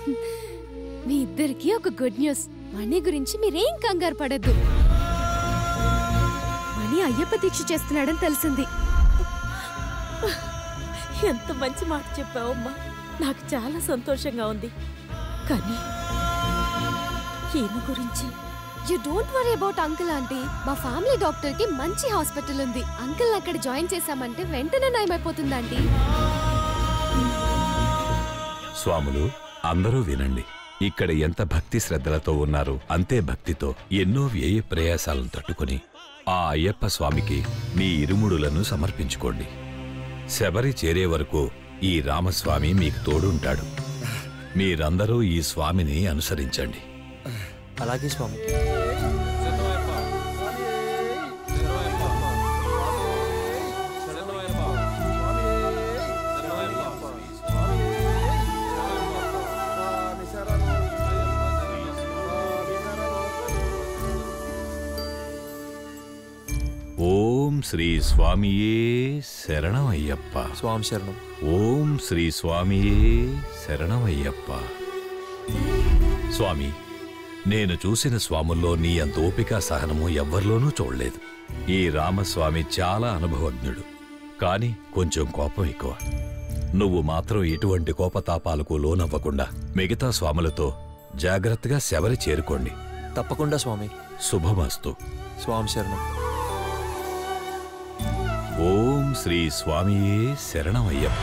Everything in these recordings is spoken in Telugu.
మీ ఇద్దరికి ఒక గుడ్ న్యూస్ మణి గురించి మీరేం కంగారు పడద్దు మణి అయ్యప్ప దీక్ష చేస్తున్నాడని తెలిసింది ఎంత మంచి మాట చెప్పావమ్మా నాకు చాలా సంతోషంగా ఉంది కానీ ఈయన గురించి you don't worry about uncle aunty మా ఫ్యామిలీ డాక్టర్ కి మంచి హాస్పిటల్ ఉంది అంకుల్ అక్కడ జాయిన్ చేశామంటే వెంటనే నయమైపోతుంది ఆంటీ స్వాములు అందరూ వినండి ఇక్కడ ఎంత భక్తి శ్రద్ధలతో ఉన్నారు అంతే భక్తితో ఎన్నో వ్యయ ప్రయాసాలను తట్టుకుని ఆ అయ్యప్ప స్వామికి మీ ఇరుముడులను సమర్పించుకోండి శబరి చేరే వరకు ఈ రామస్వామి మీకు తోడుంటాడు మీరందరూ ఈ స్వామిని అనుసరించండి అలాగే స్వామి ఓం శ్రీ స్వామియే శరణమయ్యప్ప స్వామి శరణం ఓం శ్రీ స్వామియే శరణమయ్యప్ప స్వామి నేను చూసిన స్వాముల్లో నీ అంత ఓపిక సహనము ఎవ్వరిలోనూ చూడలేదు ఈ రామస్వామి చాలా అనుభవజ్ఞుడు కాని కొంచెం కోపం ఎక్కువ నువ్వు మాత్రం ఎటువంటి కోపతాపాలకు లోనవ్వకుండా మిగతా స్వాములతో జాగ్రత్తగా శబరి చేరుకోండి తప్పకుండా స్వామి శుభమస్తు స్వామి శరణం ఓం శ్రీ స్వామియే శరణమయ్యప్ప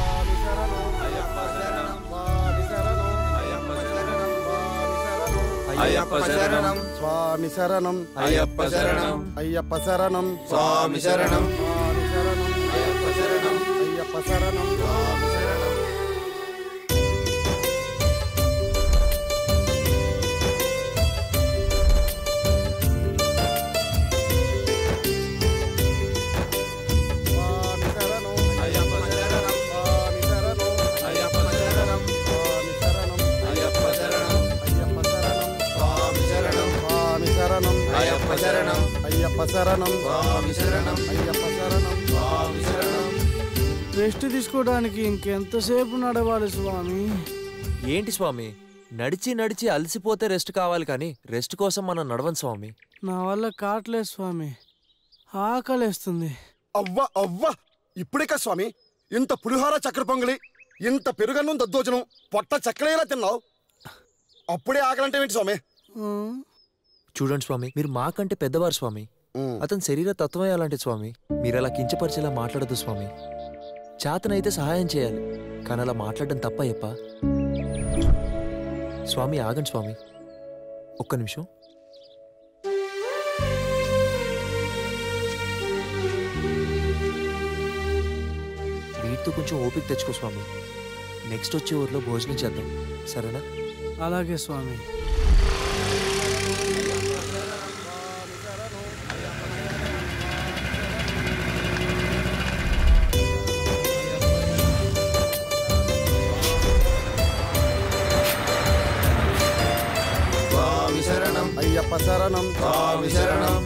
అయ్యప్ప శరణం స్వామి శరణం అయ్యప్ప శరణం అయ్యప్ప శరణం స్వామి శరణం స్వామి శరణం అయ్యప్ప శరణం అయ్యప్ప శరణం స్వామి శరణం స్వామి శరణం అయ్యప్ప శరణం స్వామి శరణం అయ్యప్ప శరణం స్వామి శరణం అయ్యప్ప శరణం అయ్యప్ప శరణం స్వామి శరణం స్వామి శరణం అయ్యప్ప శరణం అయ్యప్ప శరణం స్వామి శరణం అయ్యప్ప శరణం స్వామి శరణం రెస్ట్ తీసుకోవడానికి ఇంకెంతసేపు నడవాలి స్వామి ఏంటి స్వామి నడిచి నడిచి అలసిపోతే రెస్ట్ కావాలి కానీ రెస్ట్ కోసం మనం నడవం స్వామి నా వల్ల కావట్లేదు స్వామి ఆకలేస్తుంది అవ్వ అవ్వ ఇప్పుడే కదా స్వామి ఇంత పులిహోర చక్కెర పొంగలి ఇంత పెరుగన్నం దద్దోజనం పొట్ట చక్కలేలా తిన్నావు అప్పుడే ఆకలంటే ఏంటి స్వామి ఆ, చూడండి స్వామి మీరు మాకంటే పెద్దవారు స్వామి ఉమ్. అతని శరీర తత్వమే అలాంటి స్వామి మీరు అలా కించపరిచేలా మాట్లాడదు స్వామి చేతనైతే సహాయం చేయాలి కానీ అలా మాట్లాడడం తప్ప అయ్యప్ప స్వామి ఆగండి స్వామి ఒక్క నిమిషం వీటితో కొంచెం ఓపిక తెచ్చుకో స్వామి నెక్స్ట్ వచ్చే ఊర్లో భోజనం చేద్దాం సరేనా అలాగే స్వామి స్వామి శరణం అయ్యప్ప శరణం స్వామి శరణం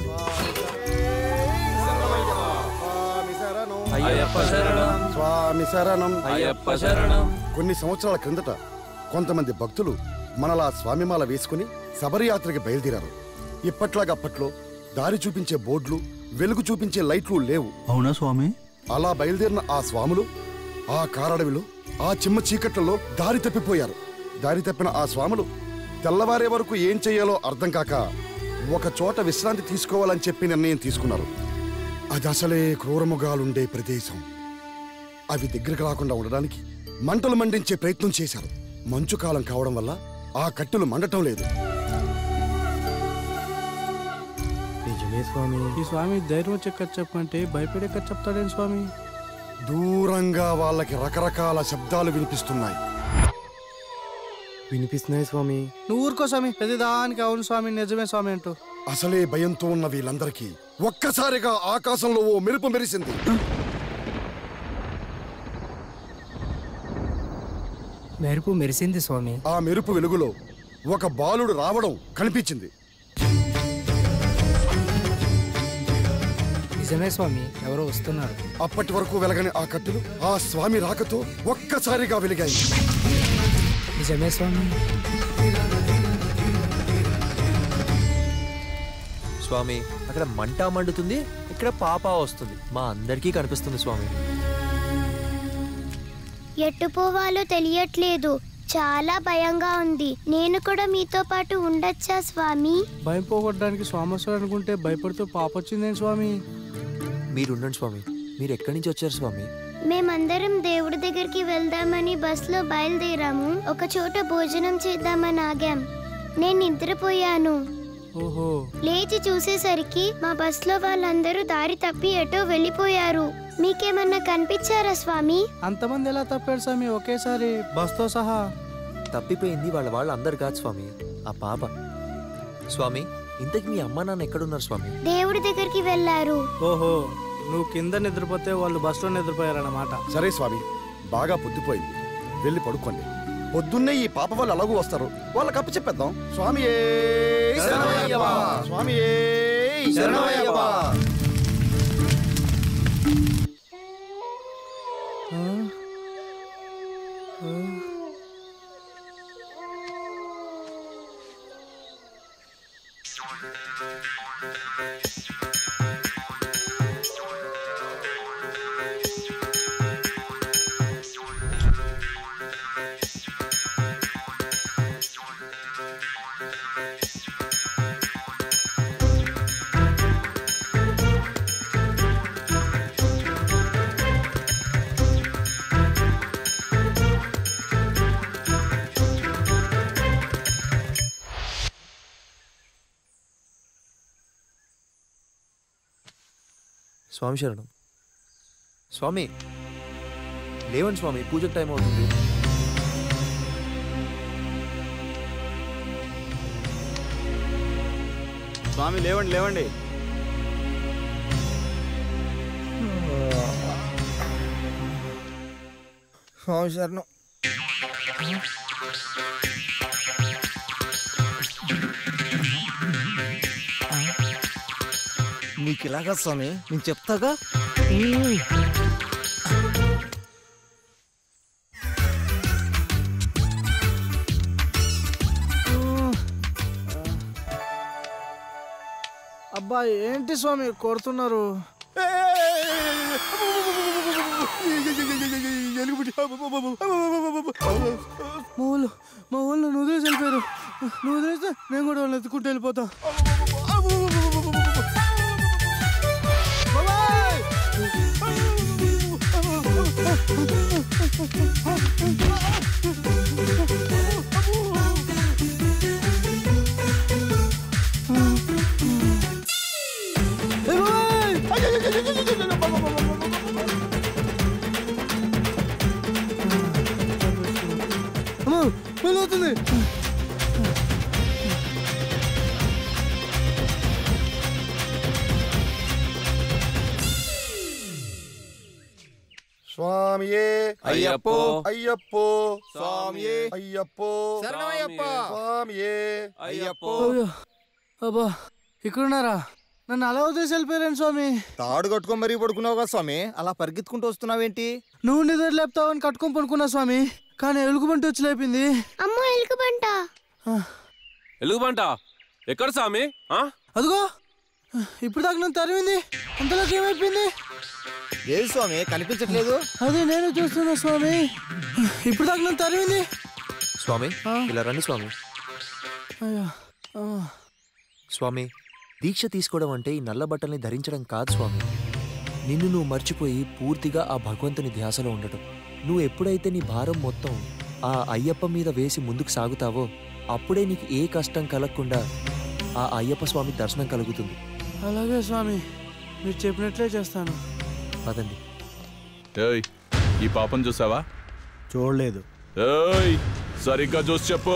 స్వామి శరణం అయ్యప్ప శరణం స్వామి శరణం అయ్యప్ప శరణం కొన్ని సంవత్సరాల క్రిందట కొంతమంది భక్తులు మనలా స్వామిమాల వేసుకుని శబరియాత్రకి బయలుదేరారు ఇప్పట్లాగా అప్పట్లో దారి చూపించే బోర్డులు వెలుగు చూపించే లైట్లు లేవు అవునా స్వామి అలా బయలుదేరిన ఆ స్వాములు ఆ కారడవిలో ఆ చిమ్మ చీకట్లలో దారి తప్పిపోయారు దారి తప్పిన ఆ స్వాములు తెల్లవారే వరకు ఏం చెయ్యాలో అర్థం కాక ఒక చోట విశ్రాంతి తీసుకోవాలని చెప్పి నిర్ణయం తీసుకున్నారు అది అసలే క్రూరముగాలుండే ప్రదేశం అవి దగ్గరకు రాకుండా ఉండడానికి మంటలు మండించే ప్రయత్నం చేశారు మంచు కాలం కావడం వల్ల ఆ కట్టెలు మండటం లేదు నిజమే స్వామి ఈ స్వామి ధైర్యం వచ్చే కథ చెప్పంటే భయపడే కథ చెప్తాడేంటి స్వామి దూరంగా వాళ్ళకి రకరకాల శబ్దాలు వినిపిస్తున్నాయి వినిపిస్తున్నాయి స్వామి నువ్వు ఊరుకో స్వామి ప్రతిదానికి అవును స్వామి నిజమే స్వామి అంటూ అసలే భయంతో ఉన్న వీళ్ళందరికీ ఒక్కసారిగా ఆకాశంలో ఓ మెరుపు మెరిసింది మెరుపు మెరిసింది స్వామి ఆ మెరుపు వెలుగులో ఒక బాలుడు రావడం కనిపించింది నిజమే స్వామి ఎవరో వస్తున్నారు అప్పటి వరకు వెలగని ఆ కట్టెలు ఆ స్వామి రాకతో ఒక్కసారిగా వెలిగాయి నిజమే స్వామి స్వామి అక్కడ మంట మండుతుంది ఇక్కడ పాప వస్తుంది మా అందరికీ కనిపిస్తుంది స్వామి ఎట్టు పోవాలో తెలియట్లేదు చాలా భయంగా ఉంది నేను కూడా మీతో పాటు ఉండొచ్చా స్వామి భయం పోగొట్టడానికి స్వామి వస్తాడు అనుకుంటే భయపడుతూ పాప వచ్చిందేం స్వామి మీరు ఉండండి స్వామి మీరు ఎక్కడి నుంచి వచ్చారు స్వామి మేమందరం దేవుడి దగ్గరికి వెళ్దామని బస్లో బయలుదేరాము ఒక చోట భోజనం చేద్దామని ఆగాం నేను నిద్రపోయాను ఓహో లేచి చూసేసరికి మా బస్లో వాళ్ళందరూ దారి తప్పి ఎటో వెళ్ళిపోయారు మీకేమన్నా కనిపించారా స్వామి అంతమంది ఎలా తప్పాడు స్వామి ఒకేసారి బస్తో సహా తప్పిపోయింది వాళ్ళ వాళ్ళు అందరు కాదు స్వామి ఆ పాప స్వామి ఇంతకు మీ అమ్మ నాన్న ఎక్కడున్నారు స్వామి దేవుడి దగ్గరికి వెళ్ళారు ఓహో నువ్వు కింద నిద్రపోతే వాళ్ళు బస్సులో నిద్రపోయారన్నమాట సరే స్వామి బాగా పొద్దుపోయింది వెళ్ళి పడుకోండి పొద్దున్నే ఈ పాప వాళ్ళు అలాగూ వస్తారు వాళ్ళకి అప్పు చెప్పేద్దాం స్వామి శరణమయ్యప్ప. స్వామి శరణమయ్యప్ప. స్వామి శరణం స్వామి లేవండి స్వామి పూజకు టైం అవుతుంది స్వామి లేవండి లేవండి స్వామి శరణం నీకు ఇలాగా స్వామి నేను చెప్తాగా అబ్బా ఏంటి స్వామి కొడుతున్నారు మా ఊళ్ళు మా ఊళ్ళో నువ్వు వదిలేసి వెళ్ళిపోయారు నువ్వు వదిలేస్తే నేను కూడా వాళ్ళని ఎత్తుకుంటూ వెళ్ళిపోతా బాబాయ్! ఏ బాబాయ్! అమ్మో వెళ్ళవుతుంది స్వామియే అయ్యప్పో. అయ్యప్పో స్వామియే. అయ్యప్పో శరణమయ్యప్ప. స్వామియే అయ్యప్పో అయ్యో అబ్బా ఇక్కడున్నారా నన్ను అలా వదిలేసి వెళ్ళిపోయాను స్వామి తాడు కట్టుకొని మరీ పడుకున్నావు కదా స్వామి అలా పరిగెత్తుకుంటూ వస్తున్నావేంటి నువ్వు నిద్ర లేపుతావని కట్టుకొని పడుకున్నా స్వామి కానీ ఎలుగుబంటి వచ్చి లేపింది అమ్మో ఎలుకబంట ఎలుగుబంట ఎక్కడ సామి ఆ? అదిగో ఇప్పుడు దాకా నన్ను తరిమింది అంతలోకి ఏమైపోయింది లేదు స్వామి కనిపించట్లేదు అదే నేను చూస్తున్నా స్వామి ఇప్పుడు దాకా నన్ను తరిమింది స్వామి ఆ? ఇలా రండి స్వామి అయ్యో ఆ. స్వామి దీక్ష తీసుకోవడం అంటే ఈ నల్ల బట్టల్ని ధరించడం కాదు స్వామి నిన్ను నువ్వు మర్చిపోయి పూర్తిగా ఆ భగవంతుని ధ్యాసలో ఉండటం నువ్వు ఎప్పుడైతే నీ భారం మొత్తం ఆ అయ్యప్ప మీద వేసి ముందుకు సాగుతావో అప్పుడే నీకు ఏ కష్టం కలగకుండా ఆ అయ్యప్ప స్వామి దర్శనం కలుగుతుంది అలాగే స్వామి మీరు చెప్పినట్లే చేస్తాను పదండి ఏయ్ ఈ పాపం చూసావా చూడలేదు ఏయ్ సరిగ్గా చూసి చెప్పు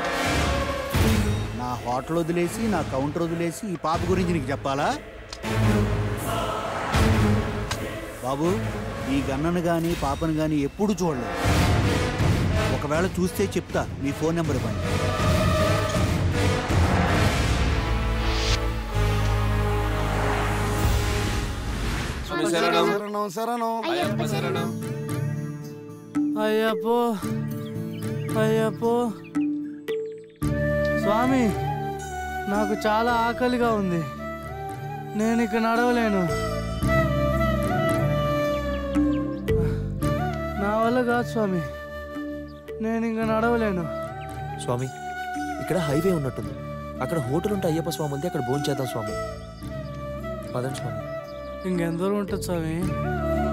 నా హోటల్ వదిలేసి నా కౌంటర్ వదిలేసి ఈ పాప గురించి నీకు చెప్పాలా బాబు ఈ గన్నను కానీ పాపను కానీ ఎప్పుడు చూడలేదు ఒకవేళ చూస్తే చెప్తా మీ ఫోన్ నెంబర్ ఇవ్వండి శరణం శరణం శరణం అయ్యప్ప శరణం అయ్యప్పో అయ్యప్పో స్వామి నాకు చాలా ఆకలిగా ఉంది నేను ఇక నడవలేను నా వల్ల కాదు స్వామి నేను ఇంక నడవలేను స్వామి ఇక్కడ హైవే ఉన్నట్టుంది అక్కడ హోటల్ ఉంటే అయ్యప్ప స్వామి ఉంది అక్కడ భోజనం చేద్దాం స్వామి పదండి స్వామి ఇంకెందరూ ఉంటుంది స్వామి